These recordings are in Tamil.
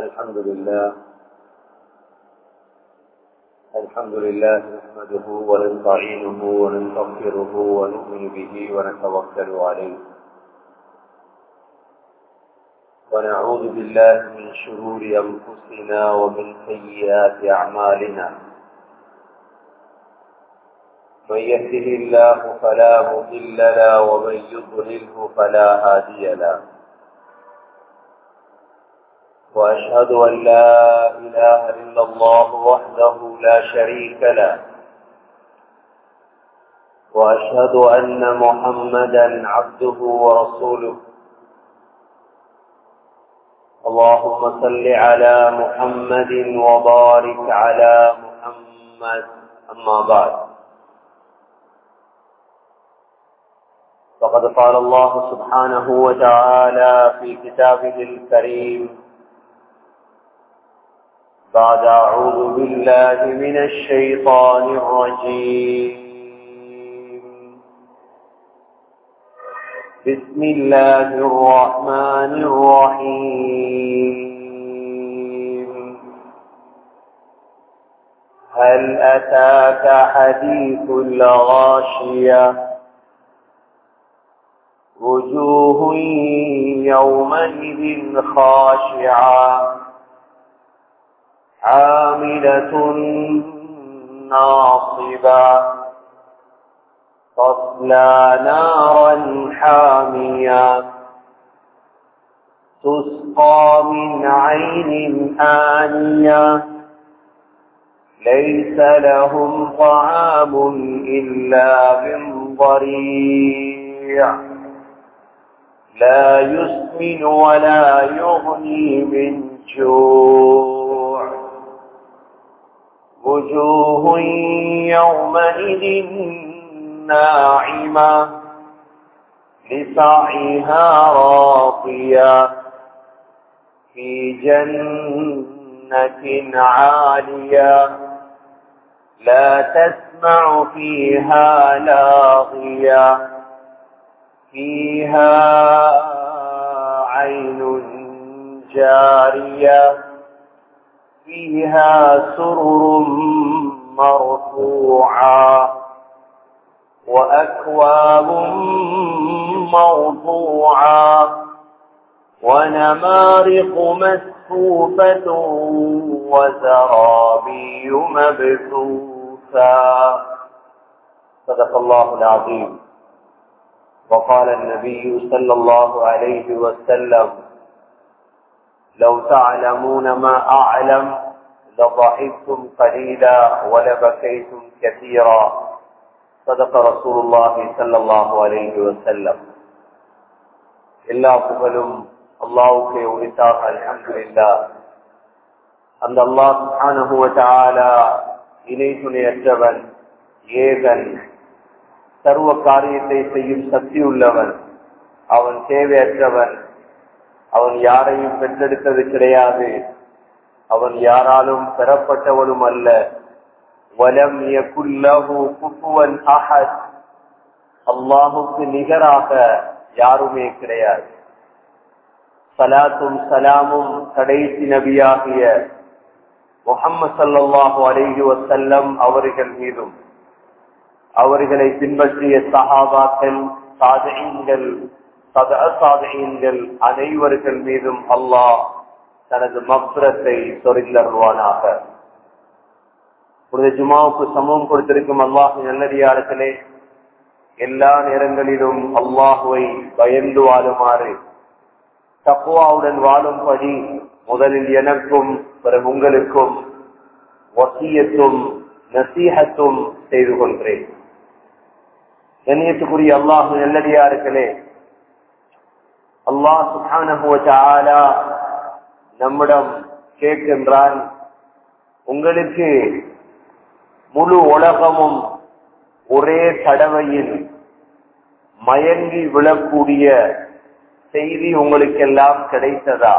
الحمد لله الحمد لله نحمده ونستعينه ونستغفره ونؤمن به ونتوكل عليه ونعوذ بالله من شرور أنفسنا ومن سيئات أعمالنا من يهده الله فلا مضل له ومن يضلله فلا هادي له وأشهد أن لا إله إلا الله وحده لا شريك له وأشهد أن محمدا عبده ورسوله اللهم صل على محمد وبارك على محمد أما بعد فقد قال الله سبحانه وتعالى في كتابه الكريم بعد أعوذ بالله من الشيطان الرجيم بسم الله الرحمن الرحيم هل أتاك حديث الغاشية وجوه يومئذ خاشعة عاملة ناصبة تصلى نارا حامية تسقى من عين آنية ليس لهم طعام إلا من ضريع لا يسمن ولا يغني من جوع وجوه يومئذ ناعمة لسعيها راضية في جنة عالية لا تسمع فيها لاغية فيها عين جارية فيها سرر مرفوعة وأكواب موضوعة ونمارق مسفوفة وزرابي مبثوثا صدق الله العظيم وقال النبي صلى الله عليه وسلم لو تعلمون ما أعلم لضحكتم قليلا ولبكيتم كثيرا صدق رسول الله صلى الله عليه وسلم எல்லா புகழும் அல்லாவுக்கே உரித்தாக அல்ஹம்துலில்லா அந்த அல்லாஹ் சுப்ஹானஹு வ தஆலா இணை துணையற்றவன் ஏகன் சர்வ காரியத்தை செய்யும் சக்தி உள்ளவன் அவன் தேவையற்றவன் அவன் யாரையும் பெற்றெடுத்தது கிடையாது அவன் யாராலும் பெறப்பட்டவனும் அல்ல வலம் யகுல்லஹு குஃபுவன் அஹத் அல்லாஹுக்கு நிகராக யாருமே கிடையாது சலாத்தும் சலாமும் கடைசி நபியாகிய முகம்மது சல்லாஹு அலைஹி வசல்லம் அவர்கள் மீதும் அவர்களை பின்பற்றிய சஹாபாக்கள் சாதகங்கள் சாதகங்கள் அனைவர்கள் மீதும் அல்லாஹ் தனது மக்ரத்தை சொரிந்தருவானாக புனித ஜுமாவுக்கு சமூகம் கொடுத்திருக்கும் அல்லாஹ் நல்லடியார்களே எல்லா நேரங்களிலும் அல்லாஹுவை பயந்து வாழுமாறு தப்புவாவுடன் வாழும்படி முதலில் எனக்கும் பிறகு உங்களுக்கும் வசியத்தும் நசீகத்தும் செய்து கொள்கிறேன் கண்ணியத்துக்குரிய அல்லாஹு நல்லடியார்களே அல்லாஹ் சுகான நம்மிடம் கேட்கின்றான் உங்களுக்கு முழு உலகமும் ஒரே தடவையில் மயங்கி விழக்கூடிய செய்தி உங்களுக்கெல்லாம் கிடைத்ததா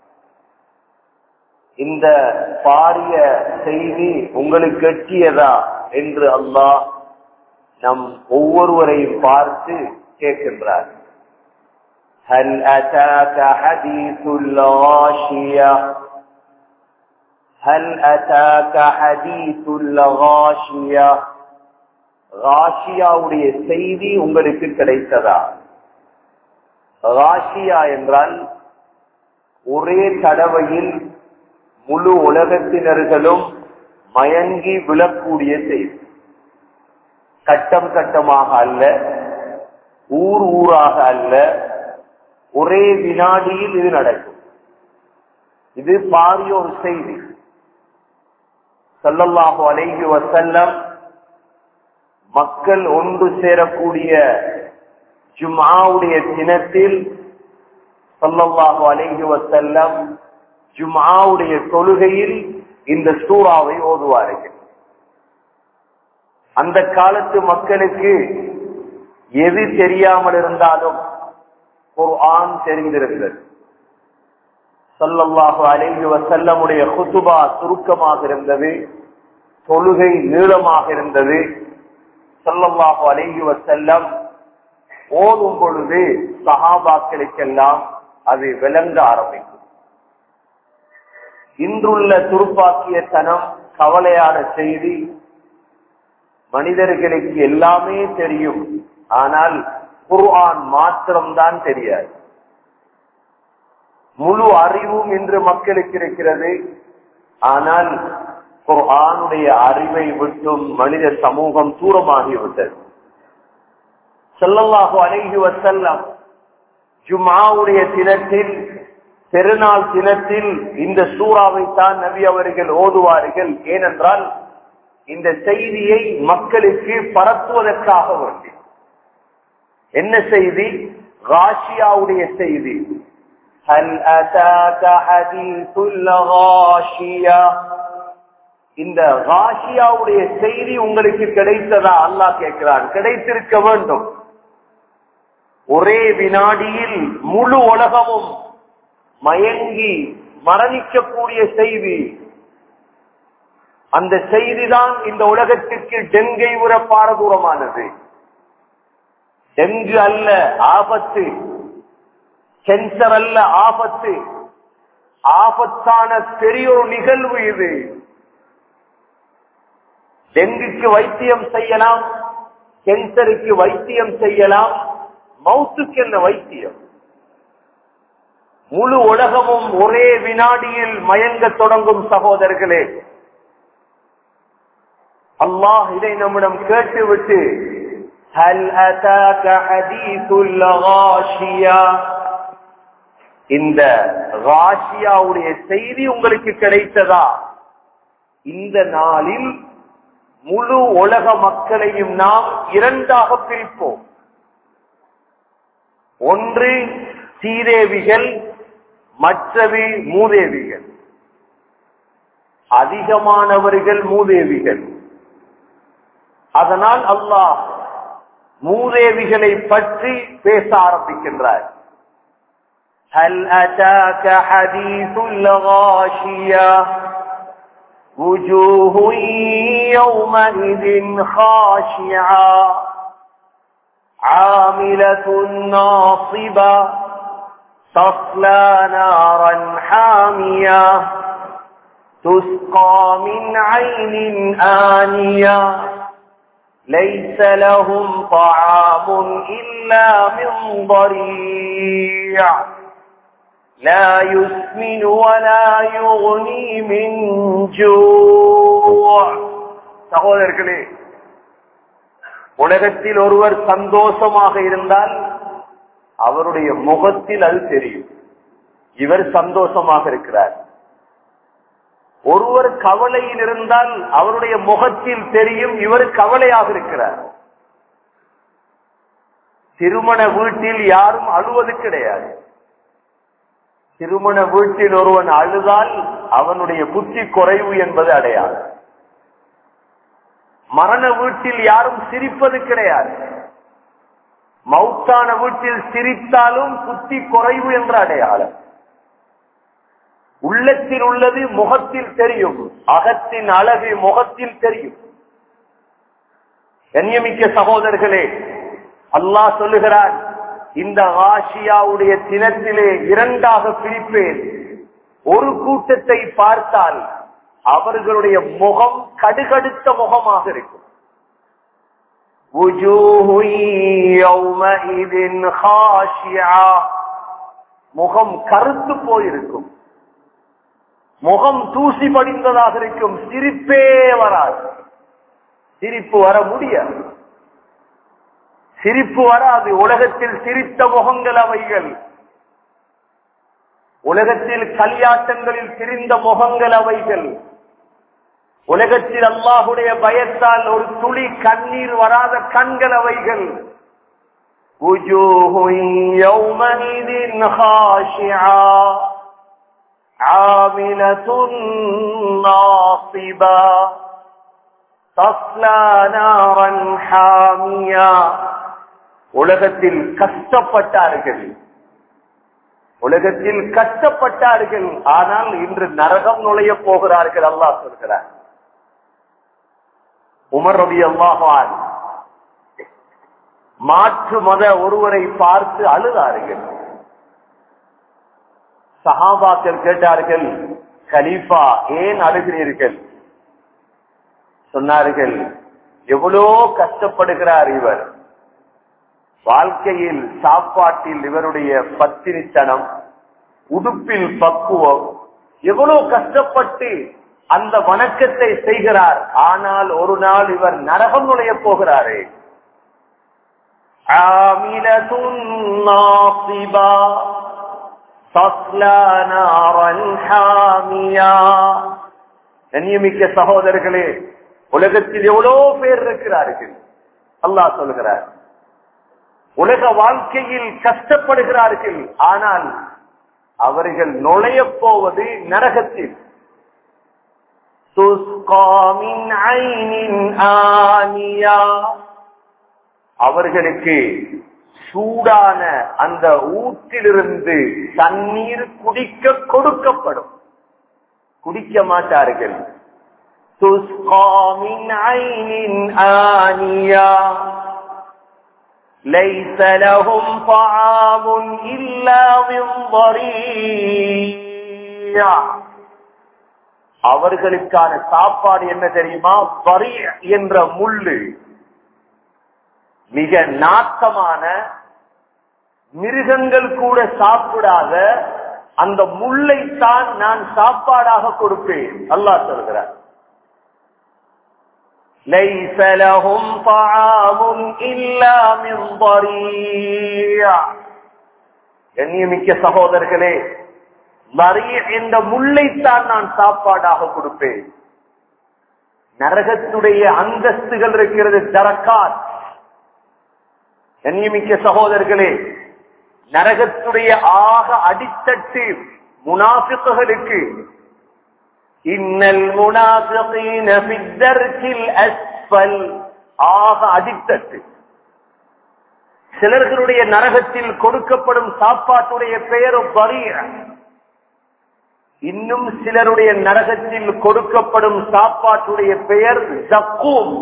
இந்த பாரிய செய்தி உங்களுக்கு எட்டியதா என்று அல்லாஹ் நம் ஒவ்வொருவரையும் பார்த்து கேட்கின்றார் هل أتاك حديث الغاشية هل أتاك حديث الغاشية غاشியாவுடைய செய்தி உங்களுக்கு கிடைத்ததா ராஷியா என்றால் ஒரே தடவையில் முழு உலகத்தினர்களும் மயங்கி விழக்கூடிய செய்தி கட்டம் கட்டமாக அல்ல ஊர் ஊராக அல்ல ஒரே வினாடியில் இது நடக்கும் இது பாரிய ஒரு செய்தி சல்லல்லாஹு அலைஹி வசல்லம் மக்கள் ஒன்று சேரக்கூடிய ஜும்ஆவுடைய தினத்தில் சல்லல்லாஹு அலைஹி வசல்லம் ஜும்ஆவுடைய தொழுகையில் இந்த சூறாவை ஓதுவார்கள் அந்த காலத்து மக்களுக்கு எது தெரியாமல் இருந்தாலும் ஒரு ஆண் தெரிந்திருந்தது சல்லல்லாஹு அலைஹி வசல்லமுடைய குத்துபா சுருக்கமாக இருந்தது தொழுகை நீளமாக இருந்தது சல்லல்லாஹு அலைஹி வசல்லம் ஓதும் பொழுது சஹாபாக்களுக்கெல்லாம் அது விளங்க ஆரம்பிக்கும் இன்றுள்ள துருப்பாக்கிய தனம் கவலையான செய்தி மனிதர்களுக்கு எல்லாமே தெரியும் ஆனால் குர்ஆன் மாத்திரம்தான் தெரியாது முழு அறிவும் இன்று மக்களுக்கு இருக்கிறது ஆனால் குர்ஆனுடைய அறிவை விட்டும் மனித சமூகம் தூரமாகிவிட்டது செல்லல்லாஹு அலைஹி வசல்லம் ஜுமாவுடைய தினத்தில் பெருநாள் தினத்தில் இந்த சூறாவை தான் நபி அவர்கள் ஓதுவார்கள் ஏனென்றால் இந்த செய்தியை மக்களுக்கு பரப்புவதற்காக வேண்டி என்ன செய்தி ராஷியாவுடைய செய்தி ஹல் அதாக ஹதீசுல் காஷியா இந்த ராஷியாவுடைய செய்தி உங்களுக்கு கிடைத்ததா அல்லாஹ் கேட்கிறான் கிடைத்திருக்க வேண்டும் ஒரே வினாடியில் முழு உலகமும் மயங்கி மரணிக்கக்கூடிய செய்தி அந்த செய்திதான் இந்த உலகத்திற்கு டெங்கை உர பாரதூரமானது டெங்கு அல்ல ஆபத்து கேன்சர் அல்ல ஆபத்து ஆபத்தான பெரிய ஒரு நிகழ்வு இது டெங்குக்கு வைத்தியம் செய்யலாம் கேன்சருக்கு வைத்தியம் செய்யலாம் மவுத்துக்கு என்ன வைத்தியம் முழு உலகமும் ஒரே வினாடியில் மயங்க தொடங்கும் சகோதரர்களே அல்லாஹ் இதை நம்மிடம் கேட்டுவிட்டு ஹல் அதாக ஹதீசுல் காஷியா இந்த ராஷியாவுடைய செய்தி உங்களுக்கு கிடைத்ததா இந்த நாளில் முழு உலக மக்களையும் நாம் இரண்டாக பிரிப்போம் ஒன்று சீதேவிகள் மற்றவை மூதேவிகள் அதிகமானவர்கள் மூதேவிகள் அதனால் அல்லாஹ் மூதேவிகளை பற்றி பேச ஆரம்பிக்கின்றார் هل أتاك حديث الغاشية وجوه يومئذ خاشعة عاملة ناصبة تصلى نارا حامية تسقى من عين آنية ليس لهم طعام إلا من ضريع لا يسمن ولا يغني من جوع சகோதரர்களே உலகத்தில் ஒருவர் சந்தோஷமாக இருந்தால் அவருடைய முகத்தில் அது தெரியும் இவர் சந்தோஷமாக இருக்கிறார் ஒருவர் கவலையில் இருந்தால் அவருடைய முகத்தில் தெரியும் இவர் கவலையாக இருக்கிறார் திருமண வீட்டில் யாரும் அழுவது கிடையாது திருமண வீட்டில் ஒருவன் அழுதால் அவனுடைய புத்தி குறைவு என்பது அடையாளம் மரண வீட்டில் யாரும் சிரிப்பது கிடையாது மௌத்தான வீட்டில் சிரித்தாலும் புத்தி குறைவு என்ற அடையாளம் உள்ளத்தில் உள்ளது முகத்தில் தெரியும் அகத்தின் அழகு முகத்தில் தெரியும் கண்ணியமிக்க சகோதரர்களே அல்லாஹ் சொல்லுகிறான் இந்த ஆசியாவுடைய தினத்திலே இரண்டாக பிரிப்பேன் ஒரு கூட்டத்தை பார்த்தால் அவர்களுடைய முகம் கடுகடுத்த முகமாக இருக்கும் وجوه يومئذ خاشعة முகம் கருத்து போயிருக்கும் முகம் தூசி படிந்ததாக இருக்கும் சிரிப்பே வராது சிரிப்பு வர முடியாது சிரிப்பு வராது உலகத்தில் சிரித்த முகங்கள் அவைகள் உலகத்தில் களியாட்டங்களில் திரிந்த முகங்கள் அவைகள் உலகத்தில் அல்லாஹுடைய பயத்தால் ஒரு துளி கண்ணீர் வராத கண்கள் அவைகள் وجوه يومئذ خاشعة عاملة ناصبة تصلى نارا حامية உலகத்தில் கஷ்டப்பட்டார்கள் உலகத்தில் கஷ்டப்பட்டார்கள் ஆனால் இன்று நரகம் நுழைய போகிறார்கள் அல்லாஹ் சொல்கிறார் உமர் ரவி அல்லாஹான் மாற்று மத ஒருவரை பார்த்து அழுதார்கள் சஹாபாக்கள் கேட்டார்கள் கலீஃபா ஏன் அழுகிறீர்கள் சொன்னார்கள் எவ்வளோ கஷ்டப்படுகிறார் இவர் வாழ்க்கையில் சாப்பாட்டில் இவருடைய பத்தினித்தனம் உடுப்பில் பக்குவம் எவ்வளவு கஷ்டப்பட்டு அந்த வணக்கத்தை செய்கிறார் ஆனால் ஒரு நாள் இவர் நரகம் நுழைய போகிறாரே عاملة ناصبة تصلى نارا حامية கண்ணியமிக்க சகோதரர்களே உலகத்தில் எவ்வளவு பேர் இருக்கிறார்கள் அல்லாஹ் சொல்கிறார் உலக வாழ்க்கையில் கஷ்டப்படுகிறார்கள் ஆனால் அவர்கள் நுழைய போவது நரகத்தில் அவர்களுக்கு சூடான அந்த ஊற்றிலிருந்து தண்ணீர் குடிக்க கொடுக்கப்படும் குடிக்க மாட்டார்கள் துஸ்காமின் ஐனின் ஆனியா ليس لهم طعام إلا من ضريع அவர்களுக்கான சாப்பாடு என்ன தெரியுமா வரி என்ற முள்ளு மிக நாட்டமான மிருகங்கள் கூட சாப்பிடாத அந்த முள்ளைத்தான் நான் சாப்பாடாக கொடுப்பேன் அல்லாஹ் சொல்கிறார் ليس لهم طعام إلا من ضريع கண்ணியமிக்க சகோதரர்களே வரிய என்ற முள்ளைத்தான் நான் சாப்பாடாக கொடுப்பேன் நரகத்துடைய அந்தஸ்துகள் இருக்கிறது தரக்காத் கண்ணியமிக்க சகோதரர்களே நரகத்துடைய ஆக அடித்தட்டு முனாஃபிக்குகளுக்கு இன்னல் முனாஃபிகீன ஃபித்தர்கில் அஸ்ஃபல் ஆக அடித்தட்டு சிலர்களுடைய நரகத்தில் கொடுக்கப்படும் சாப்பாட்டுடைய பெயர் பரிய இன்னும் சிலருடைய நரகத்தில் கொடுக்கப்படும் சாப்பாட்டுடைய பெயர் ஜக்கூம்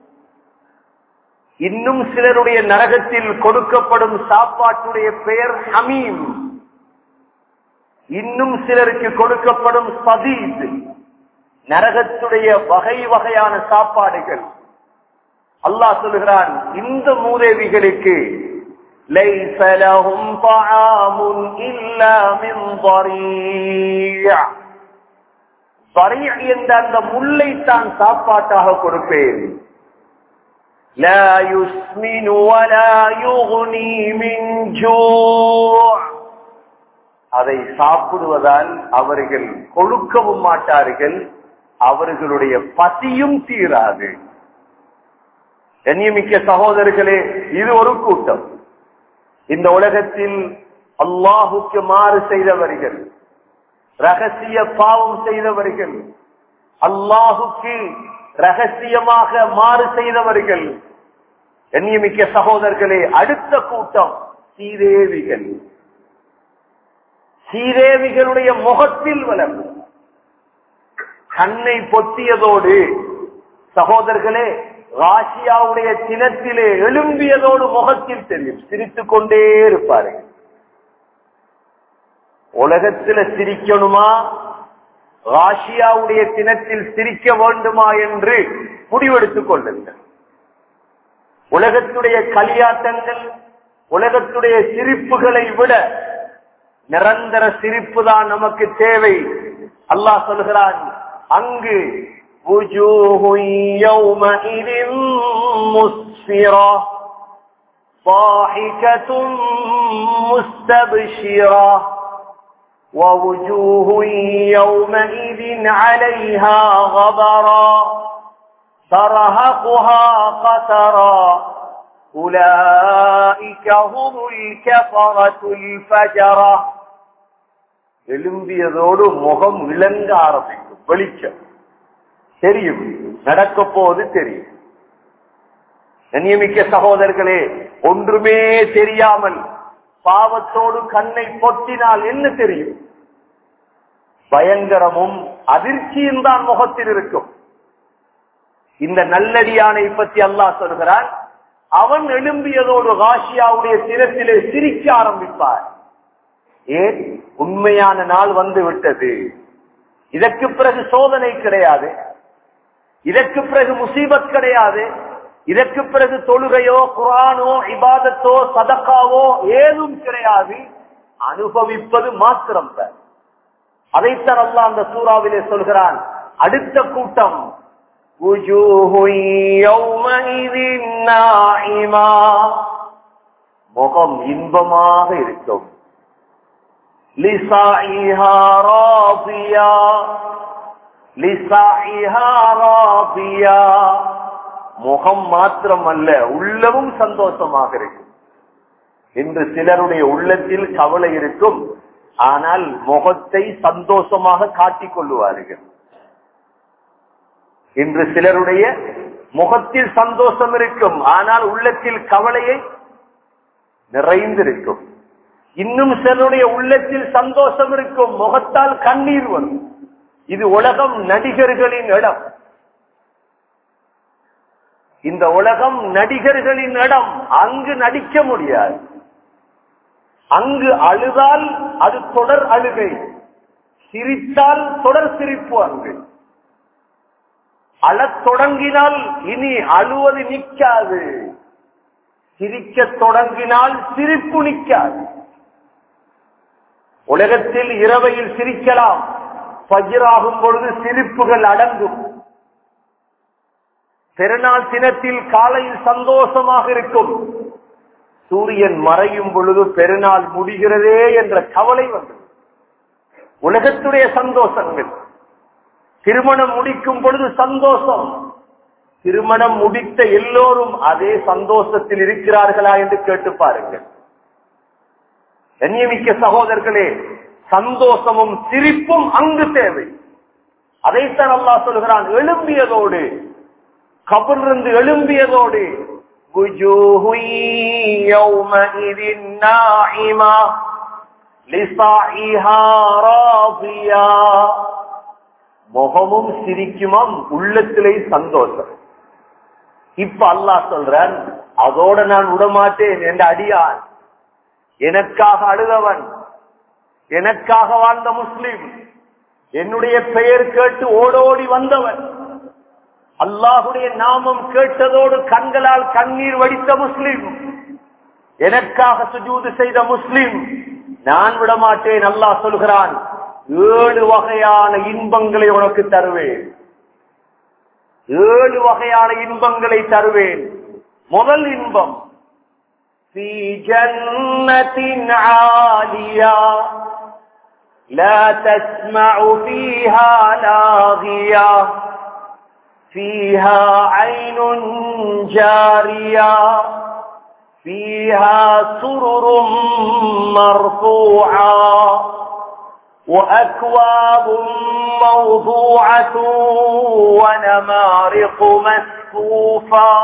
இன்னும் சிலருடைய நரகத்தில் கொடுக்கப்படும் சாப்பாட்டுடைய பெயர் ஹமீம் இன்னும் சிலருக்கு கொடுக்கப்படும் சதீத் நரகத்துடைய வகை வகையான சாப்பாடுகள் அல்லாஹ் சொல்லுகிறான் இந்த மூதேவிகளுக்கு ليس لهم طعام إلا من ضريع ضريع என்ற அந்த முள்ளைத்தான் சாப்பாட்டாக கொடுப்பேன் لا يسمن ولا يغني من جوع அதை சாப்பிடுவதால் அவர்கள் கொழுக்கவும் மாட்டார்கள் அவர்களுடைய பசியும் தீராது கண்ணியமிக்க சகோதரர்களே இது ஒரு கூட்டம் இந்த உலகத்தில் அல்லாஹுக்கு மாறு செய்தவர்கள் ரகசிய பாவம் செய்தவர்கள் அல்லாஹுக்கு ரகசியமாக மாறு செய்தவர்கள் கண்ணியமிக்க சகோதரர்களே அடுத்த கூட்டம் சீதேவிகள் சீதேவிகளுடைய முகத்தில் வளர்ந்து கண்ணை பொத்தியதோடு சகோதரர்களே ராசியாவுடைய சினத்திலே எழும்பியதோடு முகத்தில் தெரியும் சிரித்துக் கொண்டே இருப்பார்கள் உலகத்துல சிரிக்கணுமா ராஷியாவுடைய தினத்தில் சிரிக்க வேண்டுமா என்று முடிவெடுத்துக் கொள்ளுங்கள் உலகத்துடைய களியாட்டங்கள் உலகத்துடைய சிரிப்புகளை விட நிரந்தர சிரிப்பு தான் நமக்கு தேவை அல்லாஹ் சொல்கிறான் அங்கு وجوه يومئذ مسفرة ضاحكة مستبشرة ووجوه يومئذ عليها غبرا ترهقها قترا أولئك هم الكفرة الفجرة எழும்பியதோடு முகம் இழங்க ஆரம்பிக்கும் வெளிச்சம் தெரியும் நடக்க போவது தெரியும் நியமிக்க சகோதரர்களே ஒன்றுமே தெரியாமல் பாவத்தோடு கண்ணை பொத்தினால் என்ன தெரியும் பயங்கரமும் அதிர்ச்சியும் தான் முகத்தில் இருக்கும் இந்த நல்லடியானை பற்றி அல்லாஹ் சொல்கிறான் அவன் எழும்பியதோடு காஷியாவுடைய தினத்திலே சிரிக்க ஆரம்பிப்பார் ஏன் உண்மையான நாள் வந்து விட்டது இதற்கு பிறகு சோதனை கிடையாது இதற்கு பிறகு முசீபத் கிடையாது இதற்கு பிறகு தொழுகையோ குரானோ இபாதத்தோ சதக்காவோ ஏதும் கிடையாது அனுபவிப்பது மாத்திரம் தான் அதைத்தான் அல்லா அந்த சூறாவிலே சொல்கிறான் அடுத்த கூட்டம் முகம் இன்பமாக இருக்கும் முகம் மாத்திரம் அல்ல உள்ளவும் சந்தோஷமாக இருக்கும் இன்று சிலருடைய உள்ளத்தில் கவலை இருக்கும் ஆனால் முகத்தை சந்தோஷமாக காட்டிக் கொள்ளுவார்கள் இன்று சிலருடைய முகத்தில் சந்தோஷம் இருக்கும் ஆனால் உள்ளத்தில் கவலையை நிறைந்திருக்கும் இன்னும் சிலருடைய உள்ளத்தில் சந்தோஷம் இருக்கும் முகத்தால் கண்ணீர் வரும் இது உலகம் நடிகர்களின் இடம் இந்த உலகம் நடிகர்களின் இடம் அங்கு நடிக்க முடியாது அங்கு அழுதால் அது தொடர் அழுகை சிரித்தால் தொடர் சிரிப்பு அங்கு அழத் தொடங்கினால் இனி அழுவது நிற்காது சிரிக்க தொடங்கினால் சிரிப்பு நிற்காது உலகத்தில் இரவையில் சிரிக்கலாம் பகிராகும் பொழுது சிரிப்புகள் அடங்கும் பெருநாள் தினத்தில் காலையில் சந்தோஷமாக இருக்கும் சூரியன் மறையும் பொழுது பெருநாள் முடிகிறதே என்ற கவலை வந்தது உலகத்துடைய சந்தோஷங்கள் திருமணம் முடிக்கும் பொழுது சந்தோஷம் திருமணம் முடித்த எல்லோரும் அதே சந்தோஷத்தில் இருக்கிறார்களா என்று கேட்டு பாருங்கள் கண்ணியமிக்க சகோதரர்களே சந்தோஷமும் சிரிப்பும் அங்கு தேவை அதைத்தான் அல்லா சொல்கிறான் எழும்பியதோடு கபிலிருந்து எழும்பியதோடு وجوه يومئذ ناعمة لصاعها راضية முகமும் சிரிக்குமாம் உள்ளத்திலே சந்தோஷம் இப்ப அல்லாஹ் சொல்றான் அதோட நான் விடமாட்டேன் என்ற அடியான் எனக்காக அழுதவன் எனக்காக வாழ்ந்த முஸ்லிம் என்னுடைய பெயர் கேட்டு ஓடோடி வந்தவன் அல்லாஹுடைய நாமம் கேட்டதோடு கண்களால் கண்ணீர் வடித்த முஸ்லிம் எனக்காக சுஜூது செய்த முஸ்லிம் நான் விடமாட்டேன் அல்லாஹ் சொல்கிறான் ஏழு வகையான இன்பங்களை உனக்கு தருவேன் ஏழு வகையான இன்பங்களை தருவேன் முதல் இன்பம் في جنة عالية لا تسمع فيها لاغية فيها عين جارية فيها سرر مرفوعة وأكواب موضوعة ونمارق مسفوفة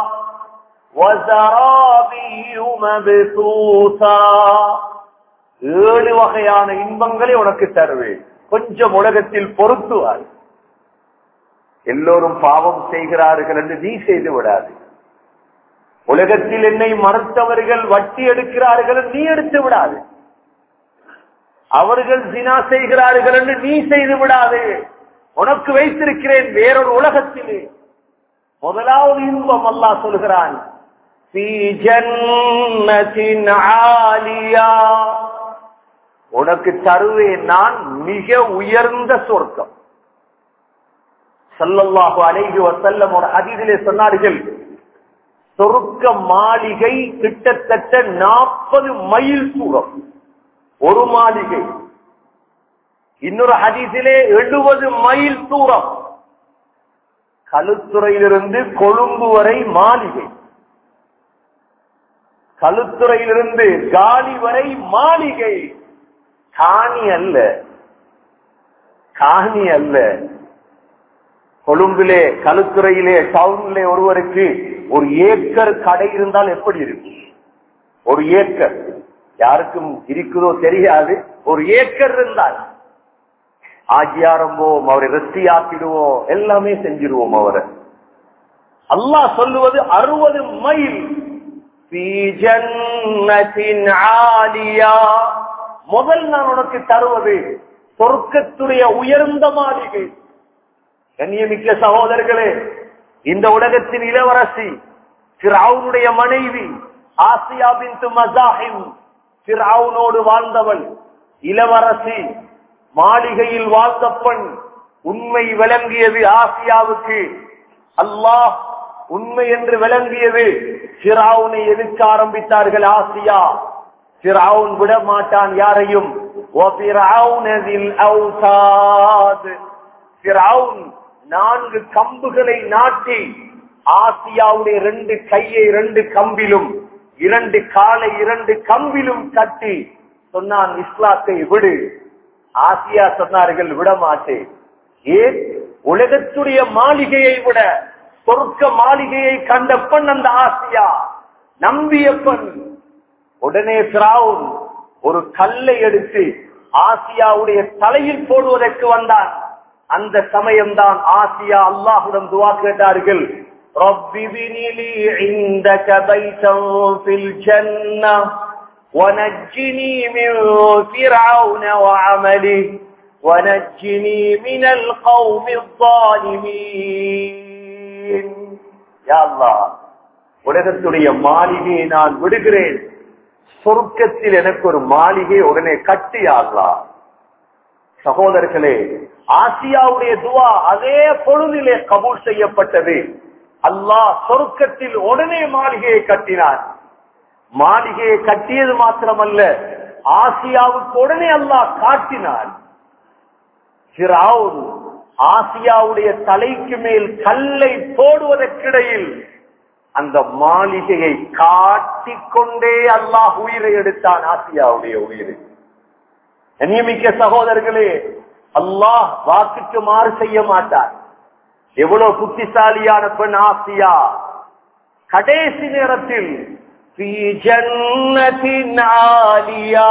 وزرابي مبثوثة ஏழு வகையான இன்பங்களை உனக்கு தருவேன் கொஞ்சம் உலகத்தில் பொருத்துவார் எல்லோரும் பாவம் செய்கிறார்கள் என்று நீ செய்து விடாது உலகத்தில் என்னை மறுத்தவர்கள் வட்டி எடுக்கிறார்கள் என்று நீ எடுத்து விடாது அவர்கள் சினா செய்கிறார்கள் என்று நீ செய்து விடாது உனக்கு வைத்திருக்கிறேன் வேறொரு உலகத்திலே முதலாவது இன்பம் அல்லாஹ் சொல்கிறான் "ஃபீ ஜன்னத்தின் ஆலியா." உனக்கு தருவேன் நான் மிக உயர்ந்த சொர்க்கம் சல்லல்லாஹு அலைஹி வஸல்லம் ஒரு ஹதீஸிலே சொன்னார்கள் சொர்க்க மாளிகை கிட்டத்தட்ட நாற்பது மைல் தூரம் ஒரு மாளிகை இன்னொரு ஹதீஸிலே எழுபது மைல் தூரம் களுத்துறையிலிருந்து கொழும்பு வரை மாளிகை களுத்துறையிலிருந்து காலி வரை மாளிகை காணி அல்ல காணி அல்ல கொழும்பிலே களுத்துறையிலே டவுன்லே ஒருவருக்கு ஒரு ஏக்கர் கடை இருந்தால் எப்படி இருக்கும் ஒரு ஏக்கர் யாருக்கும் இருக்குதோ தெரியாது ஒரு ஏக்கர் இருந்தால் ஆஜி ஆரம்போம் அவரை ரெஸ்டி ஆக்கிடுவோம் எல்லாமே செஞ்சிருவோம் அவரை அல்லாஹ் சொல்லுவது அறுபது மைல் "ஃபீ ஜன்னத்தின் ஆலியா." முதல் நான் உனக்கு தருவது சொர்க்கத்துடைய உயர்ந்த மாளிகை கண்ணியமிக்க சகோதரர்களே இந்த உலகத்தின் இளவரசி பிராவுனுடைய மனைவி ஆசியா பின் மசாஹிம் பிராவுனோடு வாழ்ந்தவள் இளவரசி மாளிகையில் வாழ்ந்த பெண் உண்மை விளங்கியது ஆசியாவுக்கு அல்லாஹ் உண்மை என்று விளங்கியது சிராவுனை எதிர்க்க ஆரம்பித்தார்கள் ஆசியா சிராவுன் விட மாட்டான் யாரையும் وَفِرْعَوْنَ ذِي الْأَوْتَادِ ஃபிரௌன் நான்கு கம்புகளை நாட்டி ஆசியாவுடைய ரெண்டு கையை ரெண்டு கம்பிலும் இரண்டு காலை இரண்டு கம்பிலும் கட்டி சொன்னான் இஸ்லாத்தை விடு ஆசியா சொன்னார்கள் விட மாட்டேன் ஏன் உலகத்துடைய மாளிகையை விட சொர்க்க மாளிகையை கண்ட பெண் அந்த ஆசியா நம்பிய பெண் உடனே பிராவுன் ஒரு கல்லை எடுத்து ஆசியாவுடைய தலையில் போடுவதற்கு வந்தான் அந்த சமயம்தான் ஆசியா அல்லாஹுடன் துவா கேட்டார்கள் رب ابن لي عندك بيتا في الجنة ونجني من فرعون وعمله ونجني من القوم الظالمين يا الله உலகத்துடைய மாளிகையை நான் விடுகிறேன் சொர்க்கத்தில் எனக்கு ஒரு மாளிகை உடனே கட்டியாகலா சகோதரர்களே ஆசியாவுடைய துவா அதே பொழுதிலே கபூல் செய்யப்பட்டது அல்லாஹ் சொர்க்கத்தில் உடனே மாளிகையை கட்டினார் மாளிகையை கட்டியது மாத்திரமல்ல ஆசியாவுக்கு உடனே அல்லாஹ் காட்டினார் ஃபிரௌன் ஆசியாவுடைய தலைக்கு மேல் கல்லை போடுவதற்கிடையில் அந்த மாளிகையை காட்டிக்கொண்டே அல்லாஹ் உயிரை எடுத்தான் ஆசியாவுடைய உயிரை நியமிக்க சகோதரர்களே அல்லாஹ் வாக்குக்கு மாறு செய்ய மாட்டார் எவ்வளவு புத்திசாலியான பெண் ஆசியா கடைசி நேரத்தில் "ஃபீ ஜன்னத்தின் ஆலியா"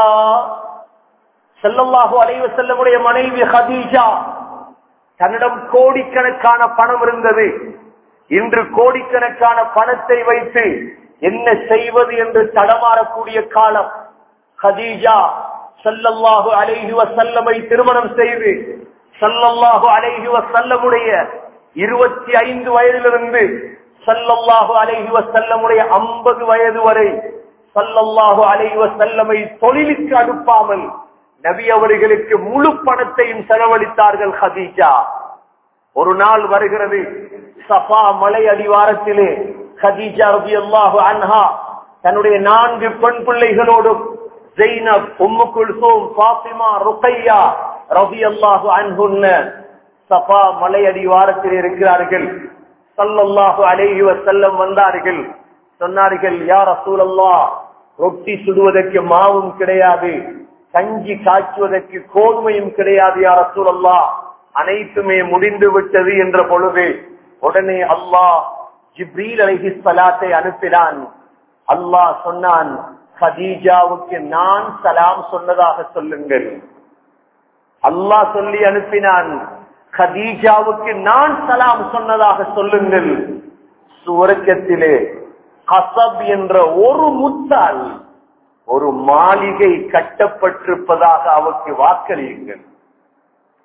ஸல்லல்லாஹு அலைஹி வஸல்லமுடைய மனைவி ஹதீஜா தன்னிடம் கோடிக்கணக்கான பணம் இருந்தது இன்று கோடிக்கணக்கான பணத்தை வைத்து என்ன செய்வது என்று தடமாறக்கூடிய காலம் ஹதீஜா ஸல்லல்லாஹு அலைஹி வஸல்லமை திருமணம் செய்து ஸல்லல்லாஹு அலைஹி வஸல்லமுடைய இருபத்தி ஐந்து வயதிலிருந்து ஸல்லல்லாஹு அலைஹி வஸல்லமுடைய ஐம்பது வயது வரை ஸல்லல்லாஹு அலைஹி வஸல்லமை தொழிலுக்கு அனுப்பாமல் நபி அவர்களுக்கு முழு பணத்தையும் செலவழித்தார்கள் ஹதீஜா ஒரு நாள் வருகிறது சஃபா மலை அடிவாரத்திலே ஹதீஜா ரபியல்லாஹு அன்ஹா தன்னுடைய நான்கு பெண் பிள்ளைகளோடும் Zainab Ummu Kulsum Fatima Ruqayya ரபியல்லாஹு அன்ஹுன்ன சஃபா மலை அடிவாரத்தில் இருக்கிறார்கள் சல்லல்லாஹு அலைஹி வஸல்லம் வந்தார்கள் சொன்னார்கள் யா ரசூலல்லாஹ் ரொட்டி சுடுவதற்கு மாவும் கிடையாது கஞ்சி காய்ச்சுவதற்கு கோதுமையும் கிடையாது யா ரசூலல்லாஹ் அனைத்துமே முடிந்து விட்டது என்ற பொழுது உடனே அல்லாஹ் ஜிப்ரீல் அலைஹி ஸலாத்தை அனுப்பினான் அல்லாஹ் சொன்னான் ஹதீஜாவுக்கு நான் சலாம் சொன்னதாக சொல்லுங்கள் அல்லாஹ் சொல்லி அனுப்பினான் ஹதீஜாவுக்கு நான் சலாம் சொன்னதாக சொல்லுங்கள் சுவர்க்கத்திலே கசப் என்ற ஒரு முத்தால் ஒரு மாளிகை கட்டப்பட்டிருப்பதாக அவருக்கு வாக்களியுங்கள்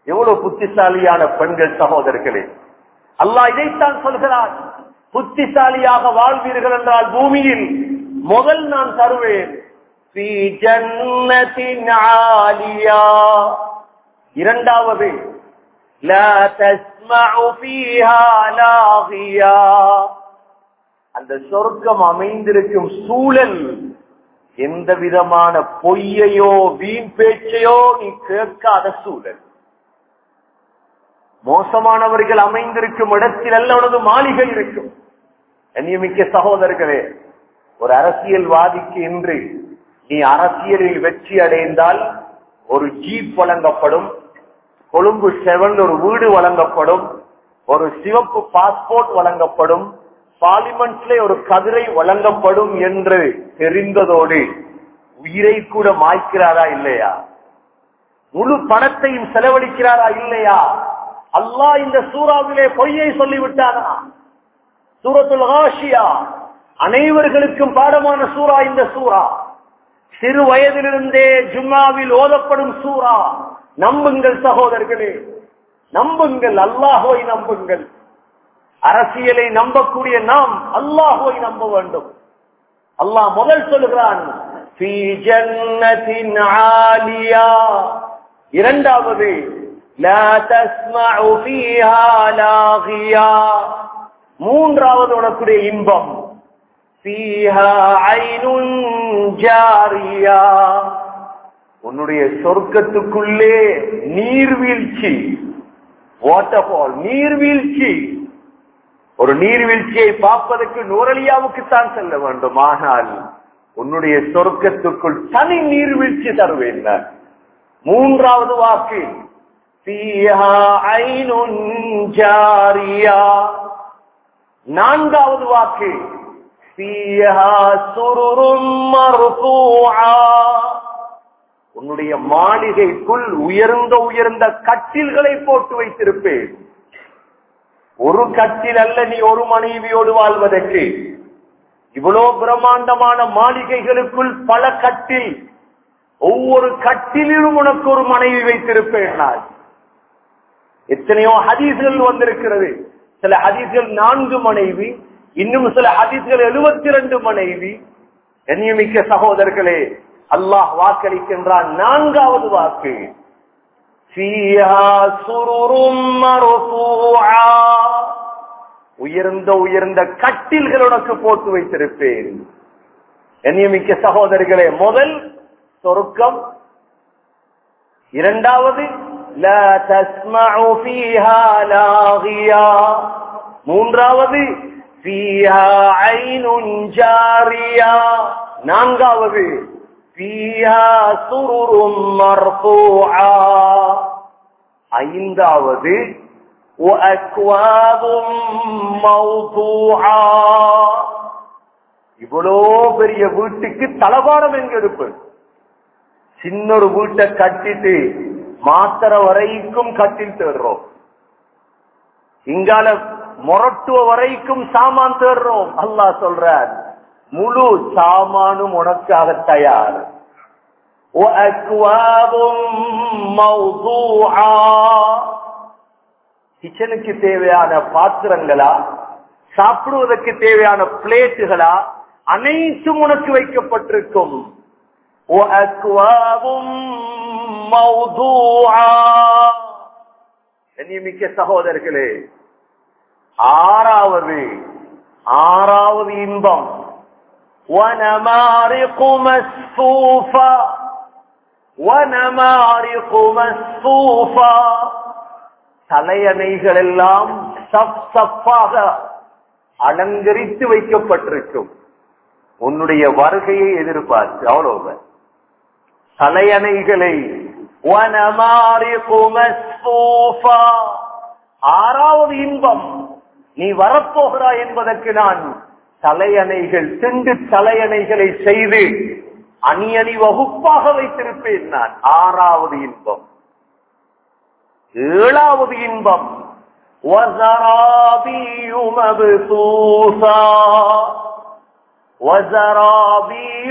எவ்வளவு புத்திசாலியான பெண்கள் சகோதரர்களே அல்லாஹ் இதைத்தான் சொல்கிறார் புத்திசாலியாக வாழ்வீர்கள் என்றால் பூமியில் முதல் நான் தருவேன் في جنة عالية இரண்டாவது لا تسمع فيها لاغيا அந்த சொர்க்கம் அமைந்திருக்கும் சூழல் எந்த விதமான பொய்யையோ வீண் பேச்சையோ நீ கேட்காத சூழல் மோசமானவர்கள் அமைந்திருக்கும் இடத்தில் அல்ல உனது மாளிகை இருக்கும் கண்ணியமிக்க சகோதரர்களே ஒரு அரசியல்வாதிக்கு இன்று நீ அரசியலில் வெற்றி அடைந்தால் ஒரு ஜீப் வழங்கப்படும் கொழும்பு செவன் ஒரு வீடு வழங்கப்படும் ஒரு சிவப்பு பாஸ்போர்ட் வழங்கப்படும் பார்லிமெண்ட்ல ஒரு கதிரை வழங்கப்படும் என்று தெரிந்ததோடு உயிரை கூட மாய்க்கிறாரா இல்லையா முழு பணத்தையும் செலவழிக்கிறாரா இல்லையா அல்லாஹ் இந்த சூறாவிலே பொய்யை சொல்லிவிட்டானா சூரத்துல் ஹாஷியா அனைவர்களுக்கும் பாடமான சூறா இந்த சூறா சிறு வயதிலிருந்தே ஜும்மாவில் ஓதப்படும் சூறா நம்புங்கள் சகோதரர்களே நம்புங்கள் அல்லாஹுவை நம்புங்கள் அரசியலை நம்பக்கூடிய நாம் அல்லாஹுவை நம்ப வேண்டும் அல்லாஹ் முதல் சொல்லுகிறான் "ஃபீ ஜன்னத்தின் ஆலியா." இரண்டாவது "லா தஸ்மஉ ஃபீஹா லாகியா." மூன்றாவது உனக்குடைய இன்பம் "ஃபீஹா ஐனுன் ஜாரியா." உன்னுடைய சொர்க்கத்துக்குள்ளே நீர்வீழ்ச்சி வாட்டர்ஃபால் நீர்வீழ்ச்சி ஒரு நீர்வீழ்ச்சியை பார்ப்பதற்கு நூரலியாவுக்கு தான் செல்ல வேண்டும் ஆனால் உன்னுடைய சொர்க்கத்துக்குள் தனி நீர்வீழ்ச்சி தருவேன் நான். மூன்றாவது வாக்கு "ஃபீஹா ஐனுன் ஜாரியா." நான்காவது வாக்கு "ஃபீஹா சுருரும் மர்ஃபூஆ." உன்னுடைய மாளிகைக்குள் உயர்ந்த உயர்ந்த கட்டில்களை போட்டு வைத்திருப்பேன் ஒரு கட்டில் அல்ல நீ ஒரு மனைவியோடு வாழ்வதற்கு இவ்வளவு பிரம்மாண்டமான மாளிகைகளுக்குள் பல கட்டில் ஒவ்வொரு கட்டிலும் உனக்கு ஒரு மனைவி வைத்திருப்பேன் நான் எத்தனையோ ஹதீஸ்கள் வந்திருக்கிறது சில ஹதீஸ்கள் நான்கு மனைவி இன்னும் சில ஹதீஸ்கள் எழுபத்தி ரெண்டு மனைவி கண்ணியமிக்க சகோதரர்களே அல்லாஹ் வாக்களிக்கின்றான் நான்காவது வாக்கு "ஃபீஹா சுருரும் மர்ஃபூஆ." உயர்ந்த உயர்ந்த கட்டில்கள் உனக்கு போட்டு வைத்திருப்பேன் கண்ணியமிக்க சகோதரர்களே முதல் சொருக்கம் இரண்டாவது "லா தஸ்மஉ ஃபீஹா லாகியா." மூன்றாவது "ஃபீஹா ஐனுன் ஜாரியா." நான்காவது "ஃபீஹா சுருரும் மர்ஃபூஆ." ஐந்தாவது وَأَكْوَابٌ مَوْضُوعَةٌ இவ்வளோ பெரிய வீட்டுக்கு தளபாடம் எங்க எடுப்பது சின்ன ஒரு வீட்டை கட்டிட்டு மாத்திர வரைக்கும் கட்டில் தேடுறோம் இங்கால மொரட்டுவ வரைக்கும் சாமான் தேடுறோம் அல்லாஹ் சொல்றார் முழு சாமானும் உனக்காக தயார் وَأَكْوَابٌ مَوْضُوعَةٌ கிச்சனுக்கு தேவையான பாத்திரங்களா சாப்பிடுவதற்கு தேவையான பிளேட்டுகளா அனைத்தும் உனக்கு வைக்கப்பட்டிருக்கும் وَأَكْوَابٌ مَوْضُوعَةٌ கண்ணியமிக்க சகோதரர்களே ஆறாவது ஆறாவது இன்பம் وَنَمَارِقُ مَسْفُوفَةٌ وَنَمَارِقُ مَسْفُوفَةٌ தலையணைகள் எல்லாம் சப் சப்பாக அலங்கரித்து வைக்கப்பட்டிருக்கும் உன்னுடைய வருகையை எதிர்பார்த்து அவ்வளவு தலையணைகளை وَنَمَارِقُ مَسْفُوفَةٌ ஆறாவது இன்பம் நீ வரப்போகிறாய் என்பதற்கு நான் தலையணைகள் திண்டு தலையணைகளை செய்து அணி அணி வகுப்பாக வைத்திருப்பேன் நான் ஆறாவது இன்பம் ஏழாவது இன்பம் وَزَرَابِيُّ مَبْثُوثًا وَزَرَابِيُّ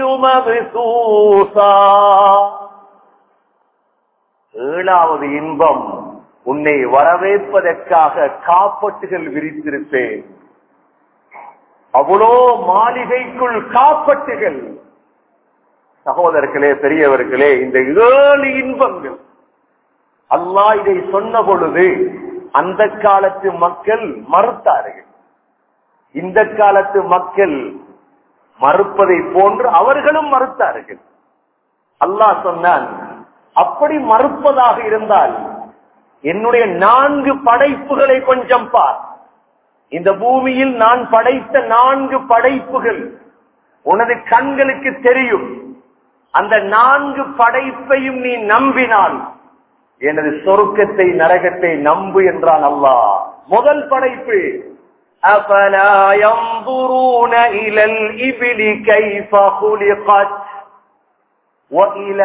مَبْثُوثًا ஏழாவது இன்பம் உன்னை வரவேற்பதற்காக காப்பட்டுகள் விரித்திருப்பேன் அவ்வளோ மாளிகைக்குள் காப்பட்டுகள் சகோதரர்களே பெரியவர்களே இந்த ஏழு இன்பங்கள் அல்லாஹ் இதை சொன்ன பொழுது அந்த காலத்து மக்கள் மறுத்தார்கள் இந்த காலத்து மக்கள் மறுப்பதை போன்று அவர்களும் மறுத்தார்கள் அல்லாஹ் சொன்னான் அப்படி மறுப்பதாக இருந்தால் என்னுடைய நான்கு படைப்புகளை கொஞ்சம் பார் இந்த பூமியில் நான் படைத்த நான்கு படைப்புகள் உனது கண்களுக்கு தெரியும் அந்த நான்கு படைப்பையும் நீ நம்பினால் எனது சொருக்கத்தை நரகத்தை நம்பு என்றான் அல்லாஹ் முதல் படைப்பு أفلا ينظرون إلى الإبل كيف خلقت وإلى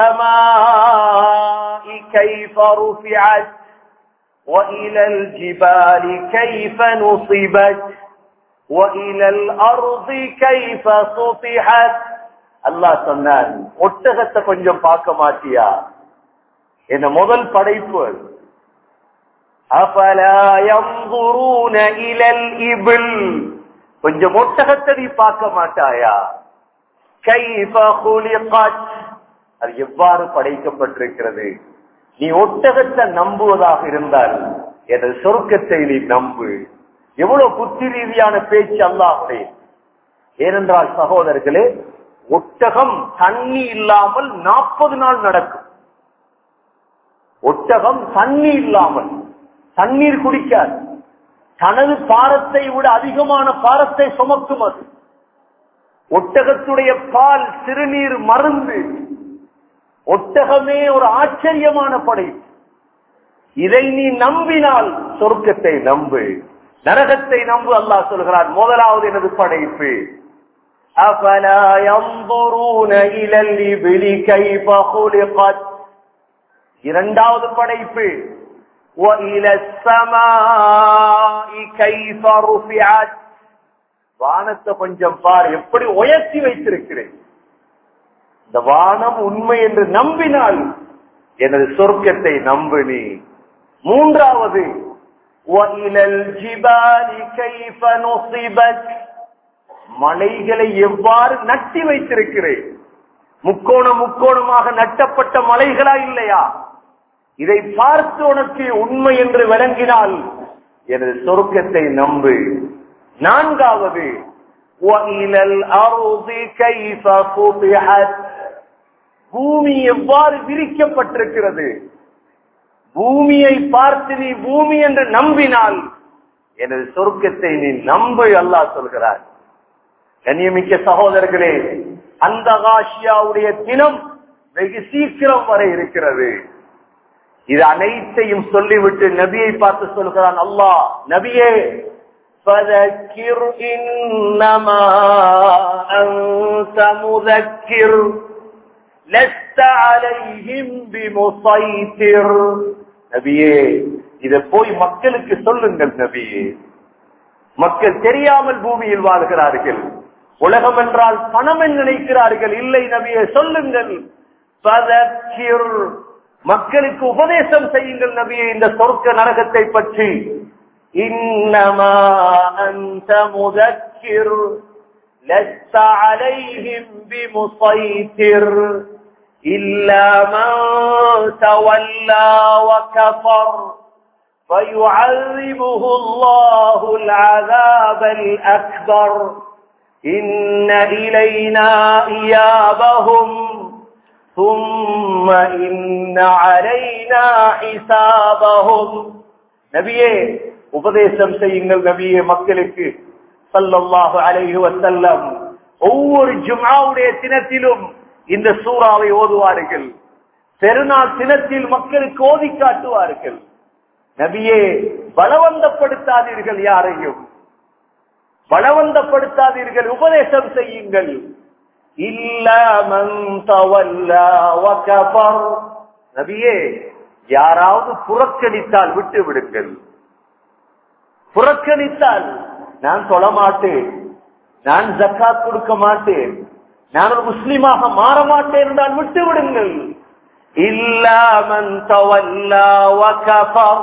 السماء كيف رفعت وإلى الجبال كيف نصبت وإلى الأرض كيف سطحت அல்லாஹ் சொன்னான் ஒட்டகத்தை கொஞ்சம் பார்க்க மாட்டியா என்ன முதல் படைப்பு இபில் கொஞ்சம் ஒட்டகத்தை நீ பார்க்க மாட்டாயா அது எவ்வாறு படைக்கப்பட்டிருக்கிறது நீ ஒட்டகத்தை நம்புவதாக இருந்தால் எனது சொர்க்கத்தை நீ நம்பு எவ்வளவு புத்தி ரீதியான பேச்சு அல்லாஹே ஏனென்றால் சகோதரர்களே ஒட்டகம் தண்ணி இல்லாமல் நாற்பது நாள் நடக்கும் ஒட்டகம் தண்ணி இல்லாமல் தண்ணீர் குடிக்காது தனது பாரத்தை விட அதிகமான பாரத்தை சுமக்கும் அது ஒட்டகத்துடைய பால் சிறுநீர் மருந்து ஒட்டகமே ஒரு ஆச்சரியமான படை இதை நீ நம்பினால் சொர்க்கத்தை நம்பு நரகத்தை நம்பு அல்லாஹ் சொல்கிறார் முதலாவது எனது படைப்பு أفلا ينظرون إلى الإبل كيف خلقت இரண்டாவது படைப்பு وإلى السماء كيف رفعت வானத்தை கொஞ்சம் பார் எப்படி உயர்த்தி வைத்திருக்கிறேன் இந்த வானம் உண்மை என்று நம்பினால் எனது சொர்க்கத்தை நம்பு நீ மூன்றாவது وإلى الجبال كيف نصبت மலைகளை எவ்வாறு நட்டி வைத்திருக்கிறேன் முக்கோணம் முக்கோணமாக நட்டப்பட்ட மலைகளா இல்லையா இதை பார்த்து உனக்கு உண்மை என்று விளங்கினால் எனது சொர்க்கத்தை நம்பு நான்காவது وَإِلَى الْأَرْضِ كَيْفَ فُطِحَتْ பூமி எவ்வாறு விரிக்கப்பட்டிருக்கிறது பூமியை பார்த்து நீ பூமி என்று நம்பினால் எனது சொர்க்கத்தை நீ நம்பு அல்லாஹ் சொல்கிறார் கண்ணியமிக்க சகோதரர்களே அந்த காஷியாவுடைய தினம் வெகு சீக்கிரம் வரை இருக்கிறது இது அனைத்தையும் சொல்லிவிட்டு நபியை பார்த்து சொல்கிறான் அல்லாஹ் நபியே فذكر إنما أنت مذكر لست عليهم بمسيطر நபியே இத போய் மக்களுக்கு சொல்லுங்கள் நபியே மக்கள் தெரியாமல் பூமியில் வாழ்கிறார்கள் உலகம் என்றால் பணம் என்று நினைக்கிறார்கள் இல்லை நபியை சொல்லுங்கள் பதக்கிர். மக்களுக்கு உபதேசம் செய்யுங்கள் நபியை இந்த சொர்க்க நரகத்தை பற்றி இன்னமா அந்த முதக்கிர் لست عليهم بمسيطر إلا من تولى وكفر فيعذبه الله العذاب الأكبر إن إلينا إيابهم ثم إن علينا حسابهم நபியே உபதேசம் செய்யுங்கள் நபியே மக்களுக்கு சல்லல்லாஹு அலைஹி வஸல்லம் ஒவ்வொரு ஜும்ஆவுடைய தினத்திலும் இந்த சூறாவை ஓதுவார்கள் பெருநாள் தினத்தில் மக்களுக்கு ஓதி காட்டுவார்கள் நபியே பலவந்தப்படுத்தாதீர்கள் யாரையும் பலவந்தப்படுத்தாதீர்கள் உபதேசம் செய்யுங்கள் இல்லாமன் நபியே யாராவது புறக்கணித்தால் விட்டு விடுங்கள் புறக்கணித்தால் நான் தொழ மாட்டேன் நான் ஜக்காத் கொடுக்க மாட்டேன் நான் ஒரு முஸ்லீமாக மாற மாட்டேன் என்றால் விட்டு விடுங்கள் إلا من تولى وكفر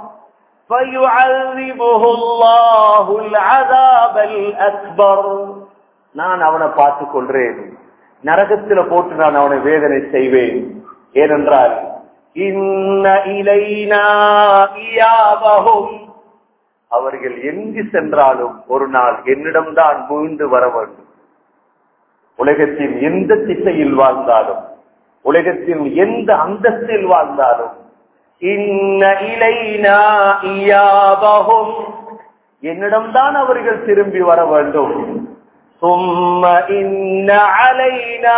فيعذبه الله العذاب الأكبر நான் அவனை பார்த்துக் கொள்றேன் நரகத்துல போட்டு நான் அவனை வேதனை செய்வேன் ஏனென்றால் இன்ன இலைனா இயாபஹும் அவர்கள் எங்கு சென்றாலும் ஒரு நாள் என்னிடம்தான் மீண்டு வர வேண்டும் உலகத்தின் எந்த திசையில் வாழ்ந்தாலும் உலகத்தின் எந்த அந்தஸ்தில் வாழ்ந்தாலும் இன்ன இலைனா இயாபஹும் என்னிடம்தான் அவர்கள் திரும்பி வர வேண்டும் ثم إن علينا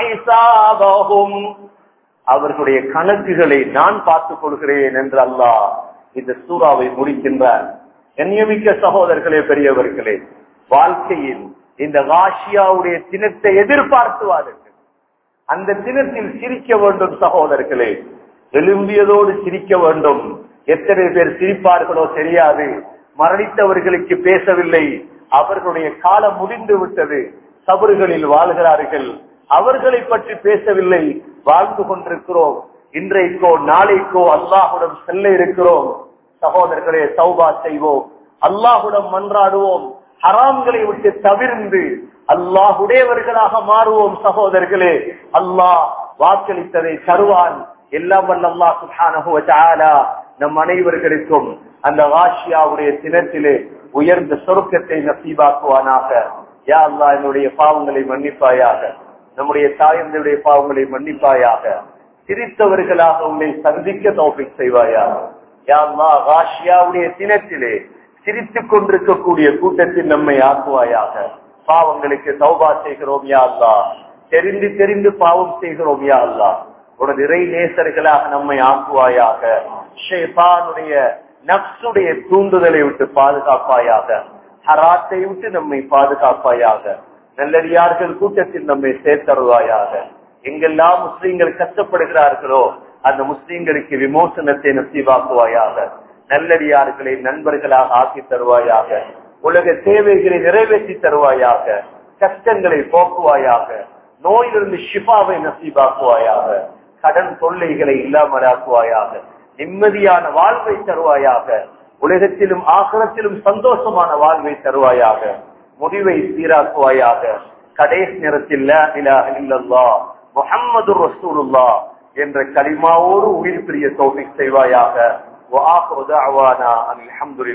حسابهم அவர்களுடைய கணக்குகளை நான் பார்த்துக் கொள்கிறேன் என்று அல்லாஹ் இந்த சூறாவை முடிக்கின்றார் கண்ணியமிக்க சகோதரர்களே பெரியவர்களே வாழ்க்கையில் இந்த காஷியாவுடைய தினத்தை எதிர்பார்த்துவார்கள் அந்த தினத்தில் சிரிக்க வேண்டும் சகோதரர்களே எழும்பியதோடு சிரிக்க வேண்டும் எத்தனை பேர் சிரிப்பார்களோ தெரியாது மரணித்தவர்களுக்கு பேசவில்லை அவர்களுடைய காலம் முடிந்து விட்டது சபறுகளில் வாழ்கிறார்கள் அவர்களை பற்றி பேசவில்லை வாழ்ந்து கொண்டிருக்கிறோம் இன்றைக்கோ நாளைக்கோ அல்லாஹுடன் செல்ல இருக்கிறோம் சகோதரர்களே சௌபா செய்வோம் அல்லாஹுடன் மன்றாடுவோம் ஹராம்களை விட்டு தவிர்ந்து அல்லாஹுடையவர்களாக மாறுவோம் சகோதரர்களே அல்லாஹ் வாக்களித்ததை தருவான் எல்லாம் வல்ல அல்லாஹ் சுப்ஹானஹு வ தஆலா நம் அனைவர்களுக்கும் அந்த வாஷியாவுடைய தினத்திலே உயர்ந்த சொருக்கத்தை நசீபாக்குவானாக யா அல்லாஹ் என்னுடைய பாவங்களை மன்னிப்பாயாக நம்முடைய தாயந்தருடைய பாவங்களை மன்னிப்பாயாக சிரித்தவர்களாக உன்னை சந்திக்க தௌபிக் செய்வாயாக யா அல்லாஹ் காஷியாவுடைய தினத்திலே சிரித்துக் கொண்டிருக்கக்கூடிய கூட்டத்தில் நம்மை ஆக்குவாயாக பாவங்களுக்கு தௌபா செய்கிறோம் யா அல்லாஹ் தெரிந்து தெரிந்து பாவம் செய்கிறோம் யா அல்லாஹ் உனது இறை நேசர்களாக நம்மை ஆக்குவாயாக ஷேபானுடைய நப்சுடைய தூண்டுதலை விட்டு பாதுகாப்பாயாக ஹராத்தை விட்டு நம்மை பாதுகாப்பாயாக நல்லடியார்கள் கூட்டத்தில் நம்மை சேர்த்தருவாயாக எங்கெல்லாம் முஸ்லீம்கள் கஷ்டப்படுகிறார்களோ அந்த முஸ்லீம்களுக்கு விமோசனத்தை நசீவாக்குவாயாக நல்லடியார்களை நண்பர்களாக ஆக்கி தருவாயாக உலக தேவைகளை நிறைவேற்றி தருவாயாக கஷ்டங்களை போக்குவாயாக நோயிலிருந்து ஷிஃபாவை நசீபாக்குவாயாக கடன் தொல்லைகளை இல்லாமலாக்குவாயாக நிம்மதியான வாழ்வை தருவாயாக உலகத்திலும் ஆகரத்திலும் சந்தோஷமான வாழ்வை தருவாயாக முடிவை சீராக்குவாயாக கடைசி நேரத்தில் முகம்மது ரசூலுல்லா என்ற கலிமாவோடு உயிர் பிரிய தோல்வி செய்வாயாக